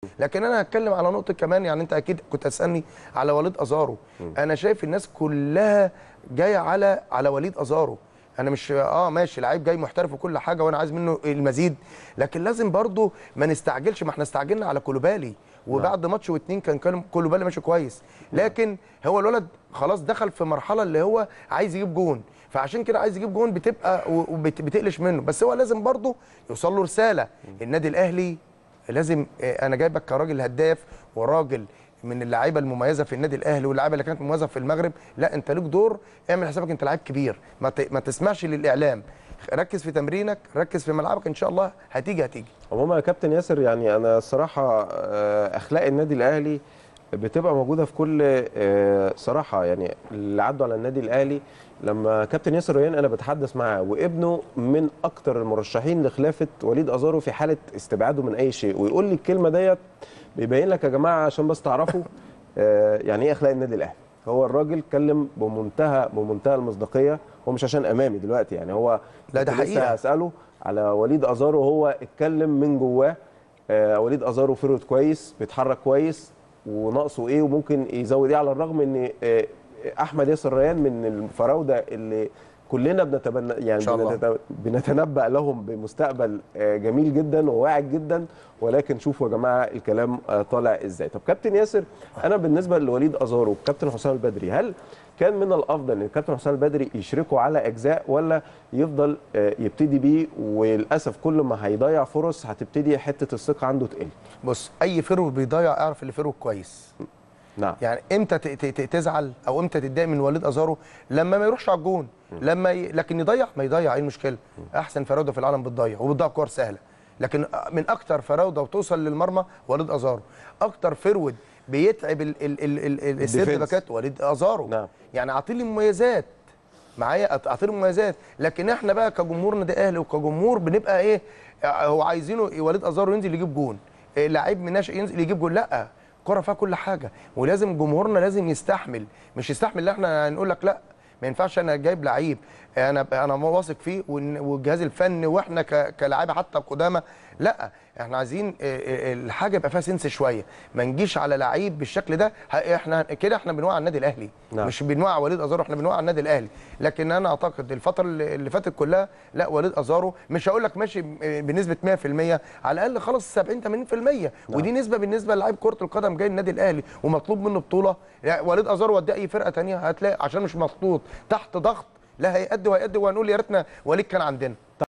لكن انا هتكلم على نقطه كمان يعني انت اكيد كنت هتسالني على وليد ازارو انا شايف الناس كلها جايه على على وليد ازارو انا مش اه ماشي لعيب جاي محترف وكل حاجه وانا عايز منه المزيد لكن لازم برضو ما نستعجلش ما احنا استعجلنا على كولوبالي وبعد ماتش واتنين كان كان كولوبالي ماشي كويس لكن هو الولد خلاص دخل في مرحله اللي هو عايز يجيب جون فعشان كده عايز يجيب جون بتبقى وبتقلش منه بس هو لازم برضو يوصل له رساله النادي الاهلي لازم آه، انا جايبك كراجل هداف وراجل من اللعيبه المميزه في النادي الاهلي واللعيبه اللي كانت مميزه في المغرب لا انت ليك دور اعمل حسابك انت لعيب كبير ما, ت... ما تسمعش للاعلام ركز في تمرينك ركز في ملعبك ان شاء الله هتيجي هتيجي عموما يا كابتن ياسر يعني انا الصراحه آه، اخلاق النادي الاهلي بتبقى موجوده في كل آه، صراحه يعني اللي عدوا على النادي الاهلي لما كابتن ياسر ريان انا بتحدث معاه وابنه من اكتر المرشحين لخلافه وليد ازارو في حاله استبعاده من اي شيء ويقول لي الكلمه ديت بيبين لك يا جماعه عشان بس تعرفوا آه، يعني ايه اخلاق النادي الاهلي هو الراجل اتكلم بمنتهى بمنتهى المصداقيه هو مش عشان امامي دلوقتي يعني هو لا، ده كنت لسه حقيقة. هساله على وليد ازارو هو اتكلم من جواه آه، وليد ازارو فرود كويس بيتحرك كويس وناقصه ايه وممكن يزود ايه على الرغم ان آه، احمد ياسر ريان من الفراوده اللي كلنا بنتبنى يعني شاء الله. بنتت- بنتنبأ لهم بمستقبل آه، جميل جدا وواعد جدا ولكن شوفوا يا جماعه الكلام آه، طالع ازاي طب كابتن ياسر انا بالنسبه لوليد ازارو وكابتن حسام البدري هل كان من الافضل ان الكابتن حسام البدري يشركه على اجزاء ولا يفضل آه، يبتدي بيه وللاسف كل ما هيضيع فرص هتبتدي حته الثقه عنده تقل بص اي فرو بيضيع اعرف اللي فرو كويس نعم يعني امتى ت- ت- ت- تزعل او امتى تتضايق من وليد ازارو لما ما يروحش على الجون لما ي... لكن يضيع ما يضيع ايه المشكله احسن فراوده في العالم بتضيع وبتضيع كور سهله لكن من اكتر فراوده وتوصل للمرمى وليد ازارو اكتر فرود بيتعب ال... ال... ال... ال... ال... السيرد الديفنس. باكات وليد ازارو نعم. يعني اعطيه مميزات معايا أط- اعطيه مميزات لكن احنا بقى كجمهور نادي اهلي وكجمهور بنبقى ايه هو عايزينه وليد ازارو ينزل يجيب جون إيه، لعيب من ناشئ ينزل يجيب جون لا كرة فيها كل حاجه ولازم جمهورنا لازم يستحمل مش يستحمل ان احنا نقول لك لا ما ينفعش انا جايب لعيب انا انا واثق فيه والن- والجهاز الفني واحنا ك- كلاعيبه حتى قدامى لا احنا عايزين آه، آه، الحاجه يبقى فيها سنس شويه ما نجيش على لعيب بالشكل ده ه- احنا كده احنا بنوقع النادي الاهلي نعم. مش بنوقع وليد ازارو احنا بنوقع النادي الاهلي لكن انا اعتقد الفتره اللي اللي فاتت كلها لا وليد ازارو مش هقول لك ماشي بنسبه 100% على الاقل خلاص 70 80% ودي نسبه بالنسبه للاعيب كره القدم جاي النادي الاهلي ومطلوب منه بطوله يعني وليد ازارو ودي اي فرقه تانية هتلاقي عشان مش محطوط تحت ضغط لا هيأدي وهيأدي وهنقول يا ريتنا وليد كان عندنا